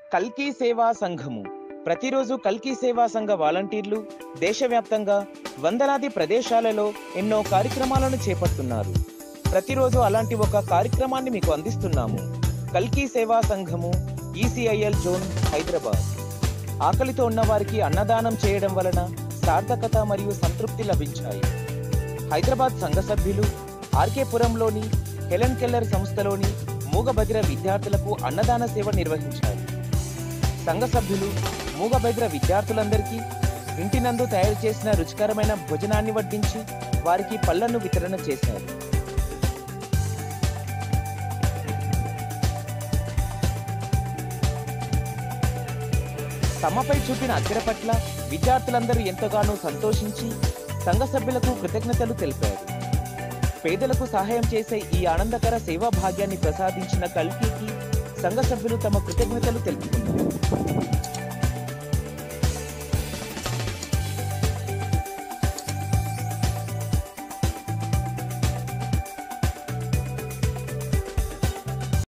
కల్కి సేవా సంఘము ప్రతిరోజు కల్కి సేవా సంఘ వాలంటీర్లు దేశవ్యాప్తంగా వందలాది ప్రదేశాలలో ఎన్నో కార్యక్రమాలను చేపడుతున్నారు ప్రతిరోజు అలాంటి ఒక కార్యక్రమాన్ని మీకు అందిస్తున్నాము కల్కి సేవా సంఘము ఈసీఐఎల్ జోన్ హైదరాబాద్ ఆకలితో ఉన్న వారికి అన్నదానం చేయడం వలన సార్థకత మరియు సంతృప్తి లభించాయి హైదరాబాద్ సంఘ సభ్యులు ఆర్కేపురంలోని హెలెన్ కెల్లర్ సంస్థలోని మూగబధిర విద్యార్థులకు అన్నదాన సేవ నిర్వహించారు సంఘ సభ్యులు మూగబధిర విద్యార్థులందరికీ ఇంటినందు తయారు చేసిన రుచికరమైన భోజనాన్ని వడ్డించి వారికి పళ్లను వితరణ చేశారు తమపై చూపిన అక్కర పట్ల విద్యార్థులందరూ ఎంతగానో సంతోషించి సంఘ సభ్యులకు కృతజ్ఞతలు తెలిపారు పేదలకు సహాయం చేసే ఈ ఆనందకర సేవా భాగ్యాన్ని ప్రసాదించిన కల్కికి సంఘ సభ్యులు తమ కృతజ్ఞతలు తెలుపుతున్నారు